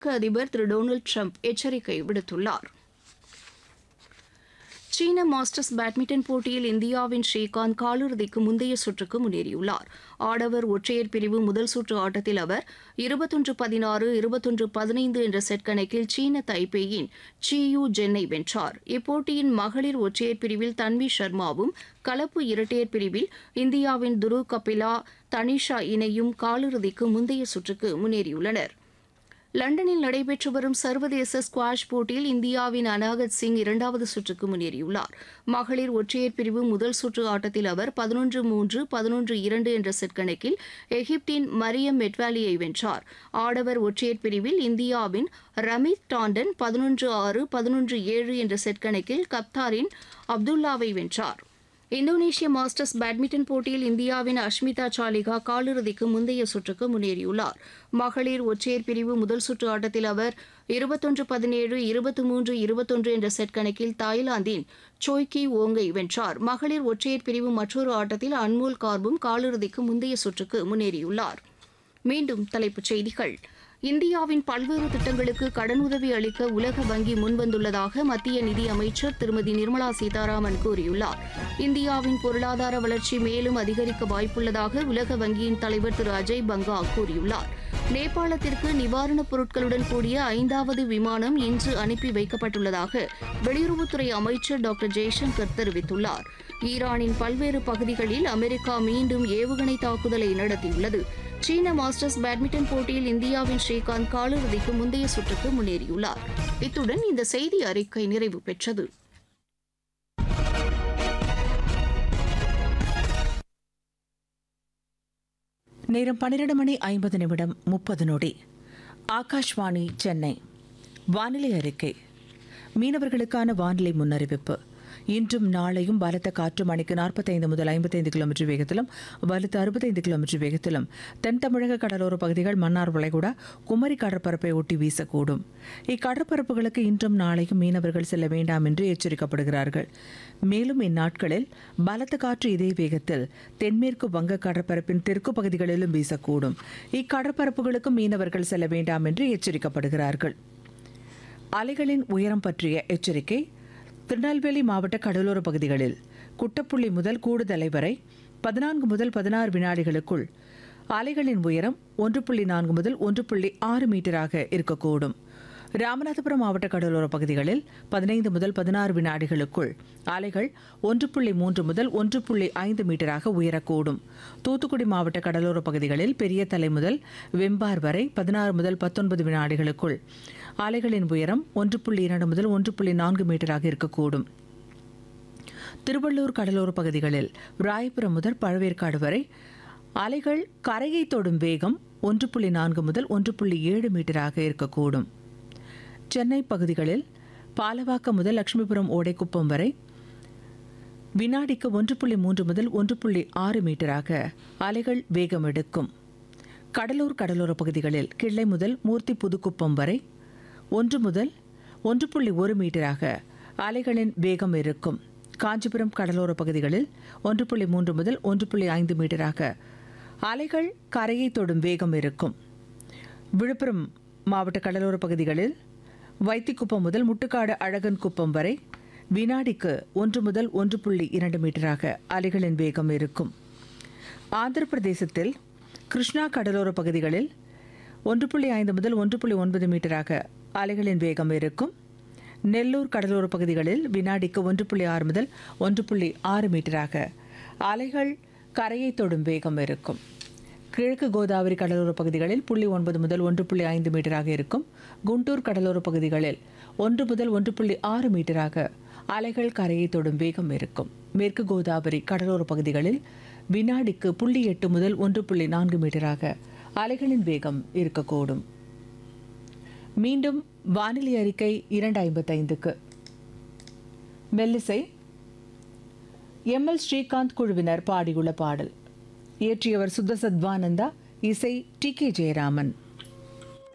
அமெரிக்க அதிபர் திரு Donald Trump எச்சரிக்கை விடுத்துள்ளார் சீன மாஸ்டர்ஸ் பேட்மிண்டன் போட்டியில் இந்தியாவின் ஸ்ரீகாந்த் காலிறுதிக்கு முந்தைய சுற்றுக்கு முன்னேறியுள்ளார் ஆடவர் ஒற்றையர் பிரிவு முதல் சுற்று ஆட்டத்தில் அவர் இருபத்தொன்று பதினாறு இருபத்தொன்று பதினைந்து என்ற செட் கணக்கில் சீன தைப்பேயின் சியூ ஜென்னை வென்றார் இப்போட்டியின் மகளிர் ஒற்றையர் பிரிவில் தன்வி சர்மாவும் கலப்பு இரட்டையர் பிரிவில் இந்தியாவின் துரு கபிலா தனிஷா இணையும் காலிறுதிக்கு முந்தைய சுற்றுக்கு முன்னேறியுள்ளனர் லண்டனில் நடைபெற்று வரும் சர்வதேச ஸ்குவாஷ் போட்டியில் இந்தியாவின் அனாகத் சிங் இரண்டாவது சுற்றுக்கு முன்னேறியுள்ளார் மகளிர் ஒற்றையர் பிரிவு முதல் சுற்று ஆட்டத்தில் அவர் பதினொன்று மூன்று பதினொன்று இரண்டு என்ற செட் கணக்கில் எகிப்தின் மரியம் மெட்வாலியை வென்றார் ஆடவர் ஒற்றையர் பிரிவில் இந்தியாவின் ரமித் டாண்டன் பதினொன்று ஆறு பதினொன்று ஏழு என்ற செட் கணக்கில் கப்தாரின் அப்துல்லாவை வென்றார் இந்தோனேஷிய மாஸ்டர்ஸ் பேட்மிண்டன் போட்டியில் இந்தியாவின் அஷ்மிதா சாலிகா காலிறுதிக்கு முந்தைய சுற்றுக்கு முன்னேறியுள்ளார் மகளிர் ஒற்றையர் பிரிவு முதல் சுற்று ஆட்டத்தில் அவர் இருபத்தொன்று பதினேழு இருபத்தி மூன்று இருபத்தொன்று என்ற செட் கணக்கில் தாய்லாந்தின் சோய்கி ஓங்கை வென்றார் மகளிர் ஒற்றையர் பிரிவு மற்றொரு ஆட்டத்தில் அன்மோல் கார்பும் காலிறுதிக்கு முந்தைய சுற்றுக்கு முன்னேறியுள்ளார் மீண்டும் தலைப்புச் செய்திகள் இந்தியாவின் பல்வேறு திட்டங்களுக்கு கடனுதவி அளிக்க உலக வங்கி முன்வந்துள்ளதாக மத்திய நிதி அமைச்சர் திருமதி நிர்மலா சீதாராமன் கூறியுள்ளார் இந்தியாவின் பொருளாதார வளர்ச்சி மேலும் அதிகரிக்க வாய்ப்புள்ளதாக உலக வங்கியின் தலைவர் திரு அஜய் பங்கா கூறியுள்ளார் நேபாளத்திற்கு நிவாரணப் பொருட்களுடன் கூடிய ஐந்தாவது விமானம் இன்று அனுப்பி வைக்கப்பட்டுள்ளதாக வெளியுறவுத்துறை அமைச்சர் டாக்டர் ஜெய்சங்கர் தெரிவித்துள்ளார் ஈரானின் பல்வேறு பகுதிகளில் அமெரிக்கா மீண்டும் ஏவுகணை தாக்குதலை நடத்தியுள்ளது சீன மாஸ்டர்ஸ் பேட்மிண்டன் போட்டியில் இந்தியாவின் ஸ்ரீகாந்த் காலிறுதிக்கு முந்தைய சுற்றுக்கு முன்னேறியுள்ளார் இத்துடன் இந்த செய்தி அறிக்கை நிறைவு பெற்றது நேரம் பன்னிரண்டு மணி ஐம்பது நிமிடம் முப்பது நொடி ஆகாஷ்வாணி சென்னை வானிலை அறிக்கை மீனவர்களுக்கான வானிலை முன்னறிவிப்பு இன்றும் நாளையும் பலத்த காற்று மணிக்கு நாற்பத்தைந்து முதல் ஐம்பத்தைந்து கிலோமீட்டர் வேகத்திலும் வலுத்த அறுபத்தைந்து கிலோமீட்டர் வேகத்திலும் தென் தமிழக கடலோர பகுதிகள் மன்னார் வளைகுடா குமரி கடற்பரப்பை ஒட்டி வீசக்கூடும் இக்கடற்பரப்புகளுக்கு இன்றும் நாளையும் மீனவர்கள் செல்ல வேண்டாம் என்று எச்சரிக்கப்படுகிறார்கள் மேலும் இந்நாட்களில் பலத்த காற்று இதே வேகத்தில் தென்மேற்கு வங்க கடற்பரப்பின் தெற்கு பகுதிகளிலும் வீசக்கூடும் இக்கடற்பரப்புகளுக்கு மீனவர்கள் செல்ல வேண்டாம் என்று எச்சரிக்கப்படுகிறார்கள் அலைகளின் உயரம் பற்றிய எச்சரிக்கை திருநெல்வேலி மாவட்ட கடலோர பகுதிகளில் குட்டப்புள்ளி முதல் கூடுதலை வரை பதினான்கு முதல் பதினாறு வினாடிகளுக்குள் அலைகளின் உயரம் ஒன்று புள்ளி நான்கு முதல் ஒன்று புள்ளி ஆறு மீட்டராக இருக்கக்கூடும் ராமநாதபுரம் மாவட்ட கடலோர பகுதிகளில் பதினைந்து முதல் பதினாறு வினாடிகளுக்குள் அலைகள் ஒன்று புள்ளி மூன்று முதல் ஒன்று புள்ளி ஐந்து மீட்டராக உயரக்கூடும் தூத்துக்குடி மாவட்ட கடலோர பகுதிகளில் பெரிய தலை முதல் வெம்பார் வரை பதினாறு முதல் பத்தொன்பது வினாடிகளுக்குள் அலைகளின் உயரம் ஒன்று புள்ளி இரண்டு முதல் ஒன்று புள்ளி நான்கு மீட்டராக இருக்கக்கூடும் திருவள்ளூர் கடலோர பகுதிகளில் ராயபுரம் முதல் பழவேற்காடு வரை அலைகள் கரையை தொடும் வேகம் ஒன்று புள்ளி நான்கு முதல் ஒன்று புள்ளி ஏழு மீட்டராக இருக்கக்கூடும் சென்னை பகுதிகளில் பாலவாக்கம் முதல் லட்சுமிபுரம் ஓடைக்குப்பம் வரை வினாடிக்கு ஒன்று புள்ளி மூன்று முதல் ஒன்று புள்ளி ஆறு மீட்டராக அலைகள் வேகம் எடுக்கும் கடலூர் கடலோர பகுதிகளில் கிள்ளை முதல் மூர்த்தி புதுக்குப்பம் வரை ஒன்று முதல் ஒன்று புள்ளி ஒரு மீட்டராக அலைகளின் வேகம் இருக்கும் காஞ்சிபுரம் கடலோர பகுதிகளில் ஒன்று புள்ளி மூன்று முதல் ஒன்று புள்ளி ஐந்து மீட்டராக அலைகள் கரையை தொடும் வேகம் இருக்கும் விழுப்புரம் மாவட்ட கடலோர பகுதிகளில் வைத்திக்குப்பம் முதல் முட்டுக்காடு அழகன் குப்பம் வரை வினாடிக்கு ஒன்று முதல் ஒன்று புள்ளி இரண்டு மீட்டராக அலைகளின் வேகம் இருக்கும் ஆந்திர பிரதேசத்தில் கிருஷ்ணா கடலோர பகுதிகளில் ஒன்று புள்ளி ஐந்து முதல் ஒன்று புள்ளி ஒன்பது மீட்டராக அலைகளின் வேகம் இருக்கும் நெல்லூர் கடலோர பகுதிகளில் வினாடிக்கு ஒன்று புள்ளி ஆறு முதல் ஒன்று புள்ளி ஆறு மீட்டராக அலைகள் கரையை தொடும் வேகம் இருக்கும் கிழக்கு கோதாவரி கடலோர பகுதிகளில் புள்ளி ஒன்பது முதல் ஒன்று புள்ளி ஐந்து மீட்டராக இருக்கும் குண்டூர் கடலோர பகுதிகளில் ஒன்று முதல் ஒன்று புள்ளி ஆறு மீட்டராக அலைகள் கரையை தொடும் வேகம் இருக்கும் மேற்கு கோதாவரி கடலோர பகுதிகளில் வினாடிக்கு புள்ளி எட்டு முதல் ஒன்று புள்ளி நான்கு மீட்டராக அலைகளின் வேகம் இருக்கக்கூடும் மீண்டும் வானிலை அறிக்கை இரண்டு ஐம்பத்தைந்துக்கு மெல்லிசை எம் எல் ஸ்ரீகாந்த் குழுவினர் பாடியுள்ள பாடல் இயற்றியவர் சுத்த சத்வானந்தா இசை டி கே ஜெயராமன்